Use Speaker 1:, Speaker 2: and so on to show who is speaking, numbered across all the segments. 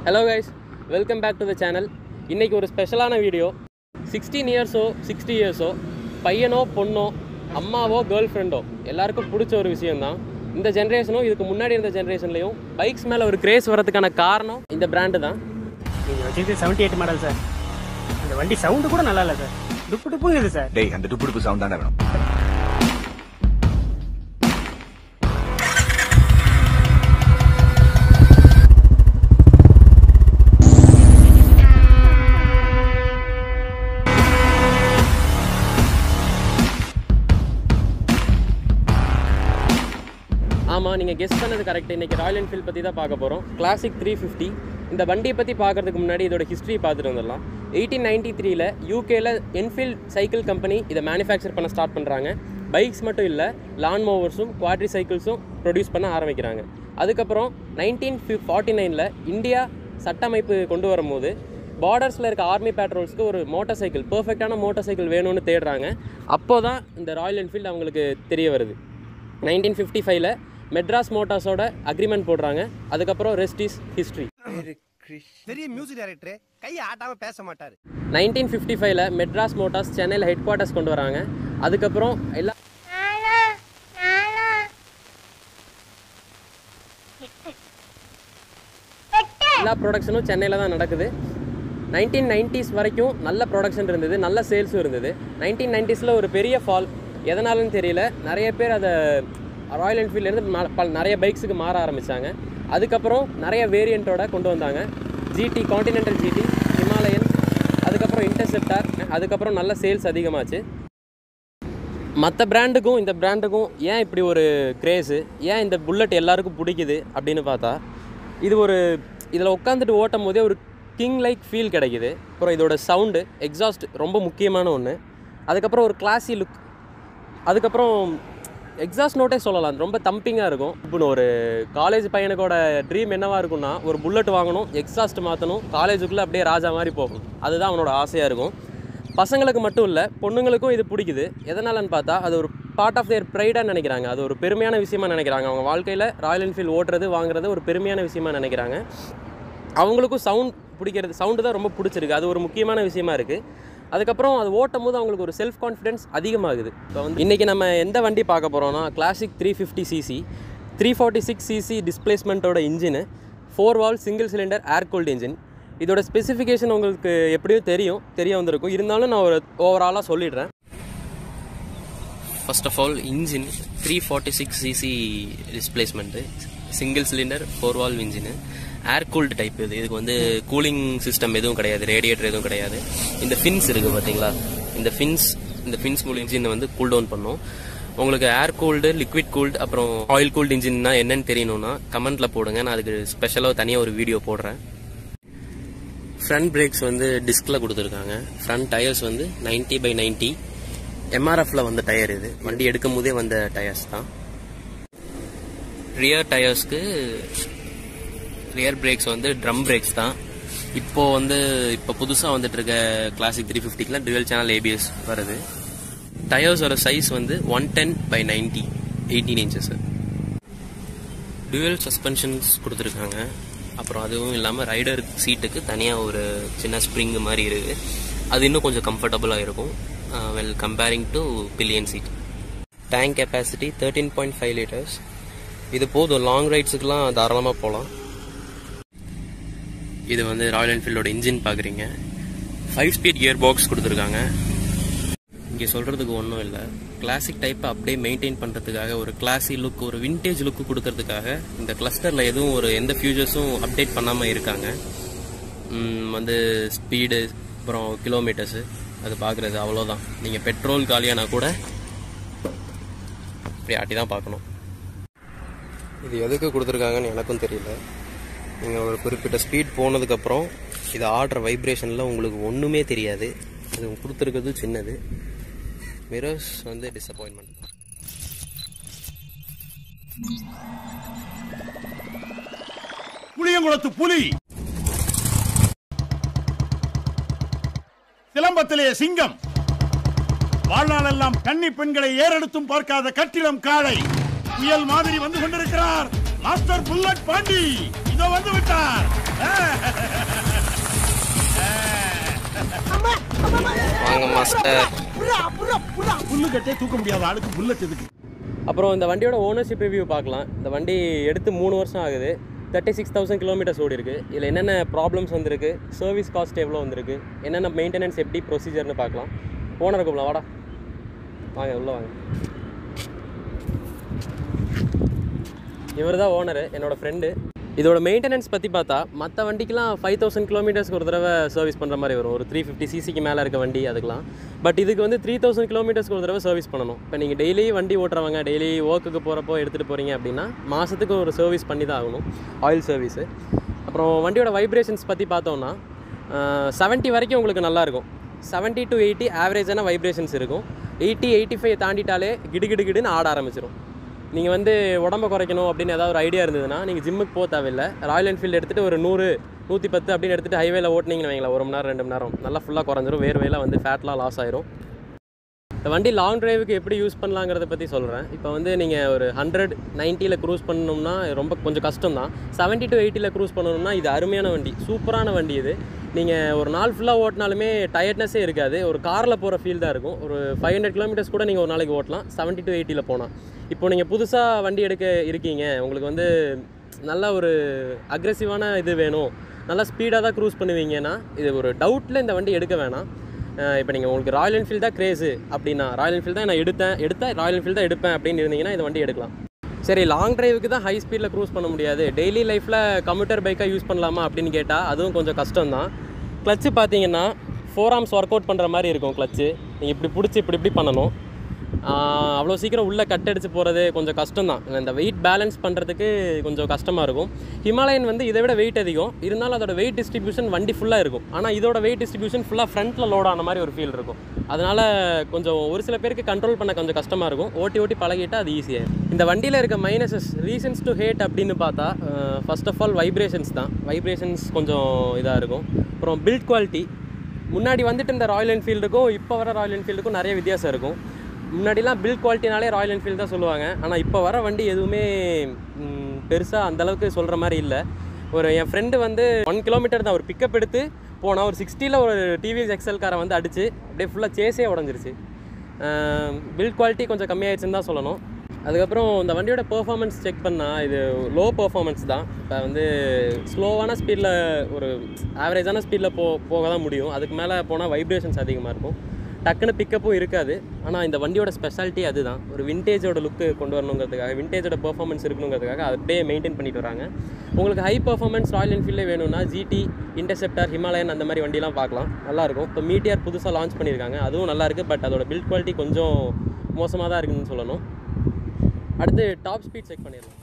Speaker 1: hello guys welcome back to the channel இன்றைக்கி ஒரு ஸ்பெஷலான வீடியோ சிக்ஸ்டீன் இயர்ஸோ சிக்ஸ்டி இயர்ஸோ பையனோ பொண்ணோ அம்மாவோ கேர்ள் ஃப்ரெண்டோ எல்லாருக்கும் பிடிச்ச ஒரு விஷயம்தான் இந்த ஜென்ரேஷனும் இதுக்கு முன்னாடி இருந்த ஜென்ரேஷன்லேயும் பைக்ஸ் மேலே ஒரு கிரேஸ் வரதுக்கான காரணம் இந்த பிராண்டு தான்
Speaker 2: நீங்கள் வச்சிருக்க செவன்ட்டி எயிட் மாடல் சார் அந்த வண்டி சவுண்டு கூட நல்லா இல்லை சார் டுப்பு டுப்புங்குது சார்
Speaker 3: டேய் அந்த டுப்பு டுப்பு சவுண்ட் தானே வேணும்
Speaker 1: ஆமாம் நீங்கள் கெஸ் பண்ணது கரெக்ட் இன்றைக்கி ராயல் என்ஃபீல்ட் பற்றி தான் பார்க்க போகிறோம் கிளாசிக் த்ரீ ஃபிஃப்டி இந்த வண்டியை பற்றி பார்க்கறதுக்கு முன்னாடி இதோட ஹிஸ்ட்ரி பார்த்துட்டு வந்துடலாம் எயிட்டீன் நைன்டி த்ரீல யூகேல என்ஃபீல்ட் சைக்கிள் கம்பெனி இதை மேனுஃபேக்சர் பண்ண ஸ்டார்ட் பண்ணுறாங்க பைக்ஸ் மட்டும் இல்லை லான் மூவர்ஸும் குவாட்ரி சைக்கிள்ஸும் ப்ரொடியூஸ் பண்ண ஆரம்பிக்கிறாங்க அதுக்கப்புறம் நைன்டீன் ஃபார்ட்டி நைனில் இந்தியா சட்டமைப்பு கொண்டு வரும்போது பார்டர்ஸில் இருக்க ஆர்மி பேட்ரோல்ஸ்க்கு ஒரு மோட்டார் சைக்கிள் பர்ஃபெக்டான மோட்டார் சைக்கிள் வேணும்னு தேடுறாங்க அப்போ தான் இந்த ராயல் என்ஃபீல்டு அவங்களுக்கு தெரிய வருது நைன்டீன் ஃபிஃப்டி ஃபைவ்ல மெட்ராஸ் மோட்டார்ஸோட அக்ரிமெண்ட் போடுறாங்க அதுக்கப்புறம் ரெஸ்ட் இஸ் ஹிஸ்ட்ரி
Speaker 4: பெரிய மியூசிக் டைரக்டர் கையை ஆட்டாம பேச மாட்டாரு
Speaker 1: நைன்டீன் ஃபிஃப்டி ஃபைவ்ல மெட்ராஸ் மோட்டார்ஸ் சென்னையில் ஹெட் குவார்ட்டர்ஸ் கொண்டு வராங்க அதுக்கப்புறம் எல்லா எல்லா ப்ரொடக்ஷனும் சென்னையில் தான் நடக்குது நைன்டீன் நைன்டிஸ் வரைக்கும் நல்ல ப்ரொடக்ஷன் இருந்தது நல்ல சேல்ஸும் இருந்தது நைன்டீன் நைன்டிஸில் ஒரு பெரிய ஃபால் எதனாலன்னு தெரியல நிறைய பேர் அதை ராயல் என்ஃபீல்ட்லேருந்து பல நிறைய பைக்ஸுக்கு மாற ஆரம்பித்தாங்க அதுக்கப்புறம் நிறைய வேரியண்ட்டோட கொண்டு வந்தாங்க ஜிடி காண்டினென்டல் ஜிடி ஹிமாலயன் அதுக்கப்புறம் இன்டர்செப்டார் அதுக்கப்புறம் நல்ல சேல்ஸ் அதிகமாச்சு மற்ற பிராண்டுக்கும் இந்த பிராண்டுக்கும் ஏன் இப்படி ஒரு கிரேஸு ஏன் இந்த புல்லட் எல்லாருக்கும் பிடிக்குது அப்படின்னு பார்த்தா இது ஒரு இதில் உட்காந்துட்டு ஓட்டும் போதே ஒரு கிங் லைக் ஃபீல் கிடைக்குது அப்புறம் இதோட சவுண்டு எக்ஸாஸ்ட் ரொம்ப முக்கியமான ஒன்று அதுக்கப்புறம் ஒரு கிளாஸி லுக் அதுக்கப்புறம் எக்ஸாஸ்ட் நோட்டே சொல்லலாம் ரொம்ப தம்பிங்காக இருக்கும் இப்போ ஒரு காலேஜ் பையனுக்கோட ட்ரீம் என்னவா இருக்கும்னா ஒரு புல்லட் வாங்கணும் எக்ஸாஸ்ட் மாற்றணும் காலேஜுக்குள்ளே அப்படியே ராஜா மாதிரி போகணும் அதுதான் அவனோட ஆசையாக இருக்கும் பசங்களுக்கு மட்டும் இல்லை பொண்ணுங்களுக்கும் இது பிடிக்குது எதனாலன்னு பார்த்தா அது ஒரு பார்ட் ஆஃப் தேர் ப்ரைடாக நினைக்கிறாங்க அது ஒரு பெருமையான விஷயமா நினைக்கிறாங்க அவங்க வாழ்க்கையில் ராயல் என்ஃபீல்டு ஓட்டுறது வாங்குறது ஒரு பெருமையான விஷயமா நினைக்கிறாங்க அவங்களுக்கும் சவுண்ட் பிடிக்கிறது சவுண்டு தான் ரொம்ப பிடிச்சிருக்கு அது ஒரு முக்கியமான விஷயமா இருக்குது அதுக்கப்புறம் அது ஓட்டும் போது அவங்களுக்கு ஒரு செல்ஃப் கான்ஃபிடென்ஸ் அதிகமாகுது இப்போ வந்து இன்றைக்கி நம்ம எந்த வண்டி பார்க்க போகிறோம்னா Classic three fifty CC three forty six CC டிஸ்பிளேஸ்மெண்ட்டோட engine four valve single cylinder air cooled engine இதோட ஸ்பெசிஃபிகேஷன் உங்களுக்கு எப்படியும் தெரியும் தெரிய வந்திருக்கும் இருந்தாலும் நான் ஒரு ஓவராலாக சொல்லிடுறேன் first of all engine three forty six CC displacement single cylinder four valve engine air cooled type இது இதுக்கு வந்து கூலிங் சிஸ்டம் எதுவும் கிடையாது ரேடியேட்டர் எதுவும் கிடையாது இந்த ஃபின்ஸ் இருக்குது பார்த்தீங்களா இந்த ஃபின்ஸ் இந்த ஃபின்ஸ் மூலம் இன்ஜினை வந்து கூல் டவுன் பண்ணும் உங்களுக்கு ஏர் கூல்டு லிக்விட் கூல்டு அப்புறம் ஆயில் கூல்டு இன்ஜின்னா என்னன்னு தெரியணும்னா கமெண்ட்ல போடுங்க நான் அதுக்கு ஸ்பெஷலாக தனியாக ஒரு வீடியோ போடுறேன் ஃப்ரண்ட் பிரேக்ஸ் வந்து டிஸ்கில் கொடுத்துருக்காங்க ஃப்ரண்ட் டயர்ஸ் வந்து 90 பை 90 எம்ஆர்எஃப்ல வந்த டயர் இது வண்டி எடுக்கும் போதே வந்த டயர்ஸ் தான் ரியர் டயர்ஸ்க்கு ரியர் பிரேக்ஸ் வந்து ட்ரம் பிரேக்ஸ் தான் இப்போ வந்து இப்போ புதுசாக வந்துட்டு இருக்க கிளாசிக் த்ரீ ஃபிஃப்டிக்கெலாம் டுவெல் சேனல் ஏபிஎஸ் வருது டயர்ஸோட சைஸ் வந்து one ten by ninety eighteen inches dual suspensions கொடுத்துருக்காங்க அப்புறம் அதுவும் இல்லாமல் ரைடர் சீட்டுக்கு தனியாக ஒரு சின்ன ஸ்ப்ரிங் மாதிரி இருக்குது அது இன்னும் கொஞ்சம் கம்ஃபர்டபுளாக இருக்கும் well comparing to pillion seat tank capacity thirteen point five litres இது போதும் லாங் ரைட்ஸுக்கெலாம் தாராளமாக போகலாம் இது வந்து ராயல் என்ஃபீல்டோட இன்ஜின் பார்க்குறீங்க ஃபைவ் ஸ்பீட் கியர் பாக்ஸ் கொடுத்துருக்காங்க இங்கே சொல்கிறதுக்கு ஒன்றும் இல்லை கிளாசிக் டைப்பை அப்படியே மெயின்டைன் பண்ணுறதுக்காக ஒரு கிளாசி லுக் ஒரு விண்டேஜ் லுக்கு கொடுக்கறதுக்காக இந்த கிளஸ்டரில் எதுவும் ஒரு எந்த ஃபியூச்சர்ஸும் அப்டேட் பண்ணாமல் இருக்காங்க ம், வந்து ஸ்பீடு அப்புறம் கிலோமீட்டர்ஸு அது பார்க்குறது அவ்வளோதான் நீங்கள் பெட்ரோல் காலியானா கூட இப்படி ஆட்டி தான் பார்க்கணும் இது எதுக்கு கொடுத்துருக்காங்கன்னு எனக்கும் தெரியல நீங்கள் ஒரு குறிப்பிட்ட ஸ்பீட் போனதுக்கப்புறம் இது ஆடுற வைப்ரேஷனில் உங்களுக்கு ஒன்றுமே தெரியாது இது கொடுத்துருக்கிறது சின்னது மிரர்ஸ் வந்து டிசப்பாயின்மெண்ட்
Speaker 5: புளியங்குளத்து புலி சிலம்பத்திலே சிங்கம் வாழ்நாளெல்லாம் கன்னி பெண்களை ஏறெடுத்தும் பார்க்காத கட்டிடம் காளை புயல் மாதிரி வந்து கொண்டிருக்கிறார்
Speaker 3: மாஸ்டர் புல்லட் பாண்டி இதோ வந்து விட்டார்
Speaker 1: வாங்க மாஸ்டர்
Speaker 3: புல்லு கட்டே தூக்க முடியாத ஆளுக்கு புல்லட் எதுக்கு
Speaker 1: அப்புறம் இந்த வண்டியோட ஓனர்ஷிப் ரிவ்யூ பார்க்கலாம் இந்த வண்டி எடுத்து மூணு வருஷம் ஆகுது தேர்ட்டி சிக்ஸ் தௌசண்ட் கிலோமீட்டர்ஸ் ஓடி இருக்கு இதில் என்னென்ன ப்ராப்ளம்ஸ் வந்திருக்கு சர்வீஸ் காஸ்ட் எவ்வளோ வந்திருக்கு என்னென்ன மெயின்டெனன்ஸ் எப்படி ப்ரொசீஜர்னு பார்க்கலாம் ஓனர் கூப்பிடலாம் வாடா வாங்க உள்ளே வாங்க இவர் தான் ஓனரு என்னோட ஃப்ரெண்டு இதோட மெயின்டெனன்ஸ் பற்றி பார்த்தா மற்ற வண்டிக்கெலாம் ஃபைவ் தௌசண்ட் கிலோமீட்டர்ஸ்க்கு ஒரு தடவை சர்வீஸ் பண்ணுற மாதிரி வரும் ஒரு த்ரீ ஃபிஃப்டி சிசிக்கு மேலே இருக்க வண்டி அதுக்கெலாம் பட் இதுக்கு வந்து த்ரீ தௌசண்ட் கிலோமீட்டர்ஸ்க்கு ஒரு தடவை சர்வீஸ் பண்ணணும் இப்போ நீங்கள் டெய்லி வண்டி ஓட்டுறவங்க டெய்லி ஒர்க்குக்கு போகிறப்போ எடுத்துகிட்டு போகிறீங்க அப்படின்னா மாதத்துக்கு ஒரு சர்வீஸ் பண்ணி தான் ஆகணும் ஆயில் சர்வீஸு அப்புறம் வண்டியோட வைப்ரேஷன்ஸ் பற்றி பார்த்தோம்னா செவன்ட்டி வரைக்கும் உங்களுக்கு நல்லாயிருக்கும் செவன்ட்டி டு எயிட்டி ஆவரேஜான வைப்ரேஷன்ஸ் இருக்கும் எயிட்டி எயிட்டி ஃபைவ் தாண்டிட்டாலே கிடு கிடு கிடுன்னு ஆட ஆரம்பிச்சிடும் நீங்கள் வந்து உடம்ப குறைக்கணும் அப்படின்னு ஏதாவது ஒரு ஐடியா இருந்ததுன்னா நீங்கள் ஜிம்முக்கு போக தேவையில்லை ராயல் என்ஃபீல்டு எடுத்துகிட்டு ஒரு நூறு நூற்றி பத்து அப்படின்னு எடுத்துகிட்டு ஹைவேல ஓட்டினீங்கன்னு வைங்களேன் ஒரு மணி நேரம் ரெண்டு மணி நேரம் நல்லா ஃபுல்லாக குறைஞ்சிரும் வேர்வையில் வந்து ஃபேட்லாம் லாஸ் ஆயிரும் இந்த வண்டி லாங் டிரைவுக்கு எப்படி யூஸ் பண்ணலாங்கிறத பற்றி சொல்கிறேன் இப்போ வந்து நீங்கள் ஒரு ஹண்ட்ரட் நைன்ட்டியில் க்ரூஸ் பண்ணணும்னா ரொம்ப கொஞ்சம் கஷ்டம் தான் செவன்ட்டி டு எயிட்டியில் க்ரூஸ் பண்ணணும்னா இது அருமையான வண்டி சூப்பரான வண்டி இது நீங்கள் ஒரு நாள் ஃபுல்லாக ஓட்டினாலுமே டயர்ட்னஸே இருக்காது ஒரு காரில் போகிற ஃபீல் தான் இருக்கும் ஒரு ஃபைவ் ஹண்ட்ரட் கிலோமீட்டர்ஸ் கூட நீங்கள் ஒரு நாளைக்கு ஓட்டலாம் செவன்ட்டி டு எயிட்டியில் போனால் இப்போ நீங்கள் புதுசாக வண்டி எடுக்க இருக்கீங்க உங்களுக்கு வந்து நல்ல ஒரு அக்ரெசிவான இது வேணும் நல்லா ஸ்பீடாக தான் க்ரூஸ் பண்ணுவீங்கன்னா இது ஒரு டவுட்டில் இந்த வண்டி எடுக்க வேணாம் இப்போ நீங்கள் உங்களுக்கு ராயல் என்ஃபீல்ட் தான் கிரேஸு அப்படின்னா ராயல் என்ஃபீல்ட் தான் நான் எடுத்தேன் எடுத்தேன் ராயல் என்ஃபீல்ட் தான் எடுப்பேன் அப்படின்னு இருந்தீங்கன்னா இந்த வண்டி எடுக்கலாம் சரி லாங் டிரைவுக்கு தான் ஹை ஸ்பீடில் க்ரூஸ் பண்ண முடியாது டெய்லி லைஃப்பில் கம்ப்யூட்டர் பைக்காக யூஸ் பண்ணலாமா அப்படின்னு கேட்டால் அதுவும் கொஞ்சம் கஷ்டம் தான் கிளச்சு பார்த்தீங்கன்னா ஃபோர் ஆர்ம்ஸ் ஒர்க் அவுட் பண்ணுற மாதிரி இருக்கும் கிளச்சு நீங்கள் இப்படி பிடிச்சி இப்படி இப்படி பண்ணணும் ஆஹ் அவ்வளோ சீக்கிரம் உள்ளே கட் அடிச்சு போகிறது கொஞ்சம் கஷ்டம் தான் இந்த வெயிட் பேலன்ஸ் பண்ணுறதுக்கு கொஞ்சம் கஷ்டமாக இருக்கும் ஹிமாலயன் வந்து இதை விட வெயிட் அதிகம் இருந்தாலும் அதோட வெயிட் டிஸ்ட்ரிபியூஷன் வண்டி ஃபுல்லாக இருக்கும் ஆனால் இதோட வெயிட் டிஸ்ட்ரிபியூஷன் ஃபுல்லாக ஃப்ரண்ட்டில் லோட் ஆன மாதிரி ஒரு ஃபீல் இருக்கும் அதனால் கொஞ்சம் ஒரு சில பேருக்கு கண்ட்ரோல் பண்ண கொஞ்சம் கஷ்டமாக இருக்கும் ஓட்டி ஓட்டி பழகிட்டா அது ஈஸியாக இந்த வண்டியில் இருக்க மைனஸஸ் ரீசன்ஸ் டு ஹேட் அப்படின்னு பார்த்தா ஃபர்ஸ்ட் ஆஃப் ஆல் வைப்ரேஷன்ஸ் தான் வைப்ரேஷன்ஸ் கொஞ்சம் இதாக இருக்கும் அப்புறம் பில்ட் குவாலிட்டி முன்னாடி வந்துட்டு இந்த ராயல் என்ஃபீல்டுக்கும் இப்போ வர ராயல் என்ஃபீல்டுக்கும் நிறைய வித்தியாசம் இருக்கும் முன்னாடிலாம் பில்ட் குவாலிட்டினாலே ராயல் என்ஃபீல்டு தான் சொல்லுவாங்க ஆனால் இப்போ வர வண்டி எதுவுமே பெருசாக அந்தளவுக்கு சொல்கிற மாதிரி இல்லை ஒரு என் ஃப்ரெண்டு வந்து ஒன் கிலோமீட்டர் தான் ஒரு பிக்கப் எடுத்து போனால் ஒரு சிக்ஸ்டியில் ஒரு டிவிஎஸ் எக்ஸல் காரை வந்து அடித்து அப்படியே ஃபுல்லாக சேஸே உடஞ்சிருச்சு பில்ட் குவாலிட்டி கொஞ்சம் கம்மியாயிடுச்சுன்னு தான் சொல்லணும் அதுக்கப்புறம் இந்த வண்டியோட பெர்ஃபார்மன்ஸ் செக் பண்ணால் இது லோ பெர்ஃபார்மன்ஸ் தான் இப்போ வந்து ஸ்லோவான ஸ்பீடில் ஒரு ஆவரேஜான ஸ்பீடில் போ போக தான் முடியும் அதுக்கு மேலே போனால் வைப்ரேஷன்ஸ் அதிகமாக இருக்கும் டக்குன்னு பிக்கப்பும் இருக்காது ஆனால் இந்த வண்டியோட ஸ்பெஷாலிட்டி அதுதான் ஒரு விண்டேஜோட லுக்கு கொண்டு வரணுங்கிறதுக்காக விண்டேஜோட பெர்ஃபார்மன்ஸ் இருக்கணுங்கிறதுக்காக அதை அப்படியே மெயின்டைன் பண்ணிட்டு வராங்க உங்களுக்கு ஹை பெர்ஃபார்மன்ஸ் ராயல் என்ஃபீல்டே வேணும்னா ஜிடி இன்டர்செப்டர் ஹிமாலயன் அந்த மாதிரி வண்டிலாம் பார்க்கலாம் நல்லாயிருக்கும் இப்போ மீட்டியார் புதுசாக லான்ச் பண்ணியிருக்காங்க அதுவும் நல்லா இருக்கு பட் அதோட பில்ட் குவாலிட்டி கொஞ்சம் மோசமாக தான் இருக்குன்னு சொல்லணும் அடுத்து டாப் ஸ்பீட் செக் பண்ணிடலாம்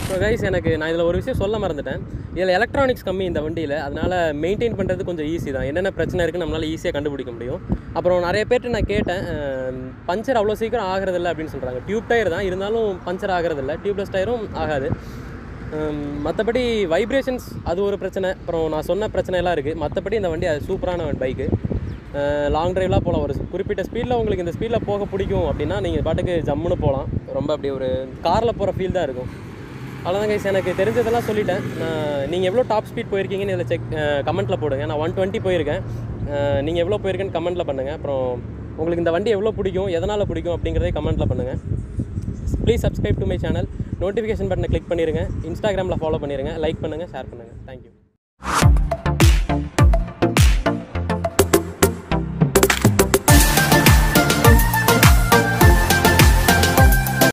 Speaker 1: ஸோ கைஸ் எனக்கு நான் இதில் ஒரு விஷயம் சொல்ல மறந்துட்டேன் இதில் எலக்ட்ரானிக்ஸ் கம்மி இந்த வண்டியில் அதனால் மெயின்டைன் பண்ணுறது கொஞ்சம் ஈஸி தான் என்னென்ன பிரச்சனை இருக்குன்னு நம்மளால் ஈஸியாக கண்டுபிடிக்க முடியும் அப்புறம் நிறைய பேர்ட்ட நான் கேட்டேன் பஞ்சர் அவ்வளோ சீக்கிரம் ஆகிறதில்ல அப்படின்னு சொல்கிறாங்க டியூப் டயர் தான் இருந்தாலும் பஞ்சர் ஆகிறதில்ல டியூப்லெஸ் டயரும் ஆகாது மற்றபடி வைப்ரேஷன்ஸ் அது ஒரு பிரச்சனை அப்புறம் நான் சொன்ன பிரச்சனை எல்லாம் இருக்குது மற்றபடி இந்த வண்டி அது சூப்பரான பைக்கு லாங் டிரைவ்லாம் போகலாம் ஒரு குறிப்பிட்ட ஸ்பீடில் உங்களுக்கு இந்த ஸ்பீடில் போக பிடிக்கும் அப்படின்னா நீங்கள் பாட்டுக்கு ஜம்முன்னு போகலாம் ரொம்ப அப்படி ஒரு காரில் போகிற ஃபீல் தான் இருக்கும் அவ்வளோதான் கைஸ் எனக்கு தெரிஞ்சதெல்லாம் சொல்லிட்டேன் நான் நீங்கள் எவ்வளோ டாப் ஸ்பீட் போயிருக்கீங்கன்னு இதில் செக் கமெண்ட்டில் போடுங்க நான் ஒன் டுவெண்ட்டி போயிருக்கேன் நீங்கள் எவ்வளோ போயிருக்கேன்னு கமெண்ட்டில் பண்ணுங்கள் அப்புறம் உங்களுக்கு இந்த வண்டி எவ்வளோ பிடிக்கும் எதனால் பிடிக்கும் அப்படிங்கிறதே கமெண்ட்டில் பண்ணுங்கள் please subscribe to my channel notification பட்டனை கிளிக் பண்ணிடுங்க இன்ஸ்டாகிராமில் ஃபாலோ பண்ணிடுங்க லைக் பண்ணுங்கள் ஷேர் பண்ணுங்கள் தேங்க்யூ